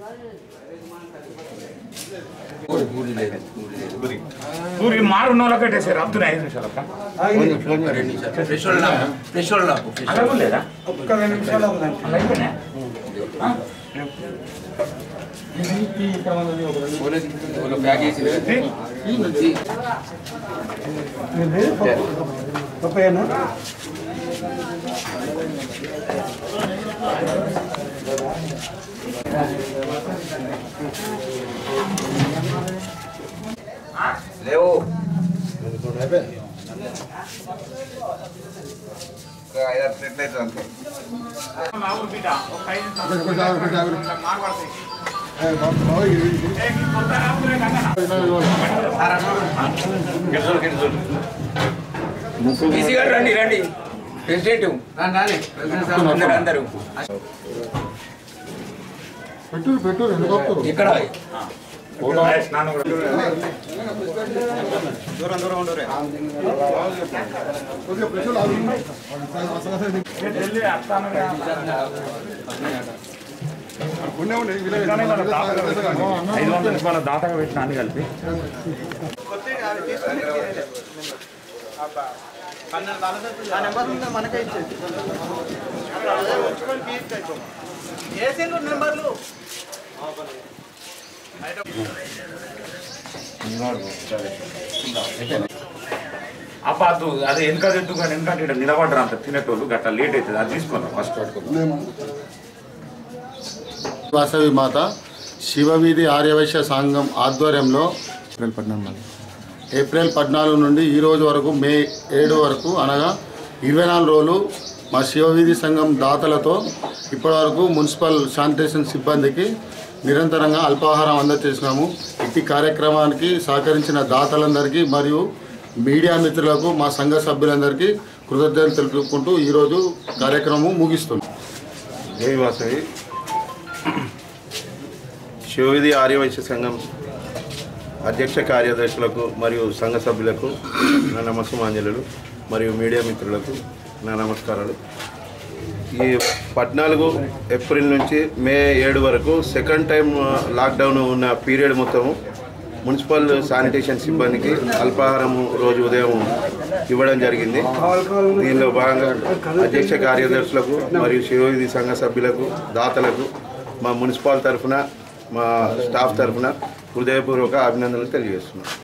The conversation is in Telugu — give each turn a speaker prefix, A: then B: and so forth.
A: పూరి మారు నోళ్ళ కట్టేసారు అబ్దుల్ ఐదు నిమిషాలు అక్క అలాగే లేదా
B: ఒక్క రెండు నిమిషాలు అవుతుందండి
A: అలా అయిపోయినా
B: ఇది ఈ ఇక్కడ ఉన్నది ఒక రెండు ఇది పప్పు- పప్పేనా
C: లేవు ఐదారు ప్లేట్లు అవుతుంది అంతే
A: మా ఊరు బిడ్డ ఒక ఐదు నిమిషాలు మాట్లాడతాయి ఏ, ఈ కొత్త రాబోయే కన్నా
C: ఈసీ గారు రండి రండి ప్రెసిడెంట్ అందరు అందరూ
B: పెట్టు పెట్టు రెండు కప్పులు
C: ఇక్కడ
A: స్నానం కూడా వెళ్ళి అత్తాను ఐదు వందల రూపాయల దాతగా పెట్టిన అన్ని కలిపి అపాదు అదే వెనక తెద్దు కానీ వెనక ఇక్కడ నిలబడరు అంత తినేటోళ్ళు గట్ట లేట్ అవుతుంది అది తీసుకున్నాం ఫస్ట్
D: వాసవి మాత శివవీధి ఆర్యవైశ్య సంఘం ఆధ్వర్యంలో ఏప్రిల్ పద్నాలుగు ఏప్రిల్ పద్నాలుగు నుండి ఈ రోజు వరకు మే ఏడు వరకు అనగా ఇరవై నాలుగు రోజులు మా శివవీధి సంఘం దాతలతో ఇప్పటివరకు మున్సిపల్ శానిటేషన్ సిబ్బందికి నిరంతరంగా అల్పాహారం అందజేసినాము ఇట్టి కార్యక్రమానికి సహకరించిన దాతలందరికీ మరియు మీడియా మిత్రులకు మా సంఘ సభ్యులందరికీ కృతజ్ఞతలు తెలుపుకుంటూ ఈరోజు కార్యక్రమం ముగిస్తుంది
E: దేవి వాసవి శివవిధి ఆర్యవైశ్య సంఘం అధ్యక్ష కార్యదర్శులకు మరియు సంఘ సభ్యులకు నా నమస్సుమాంజలు మరియు మీడియా మిత్రులకు నా నమస్కారాలు ఈ పద్నాలుగు ఏప్రిల్ నుంచి మే ఏడు వరకు సెకండ్ టైం లాక్డౌన్ ఉన్న పీరియడ్ మొత్తము మున్సిపల్ శానిటేషన్ సిబ్బందికి అల్పాహారము రోజు ఉదయం ఇవ్వడం జరిగింది దీనిలో భాగంగా అధ్యక్ష కార్యదర్శులకు మరియు శివవిధి సంఘ సభ్యులకు దాతలకు మా మున్సిపల్ తరఫున మా స్టాఫ్ తరఫున హృదయపూర్వక అభినందనలు తెలియజేస్తున్నాం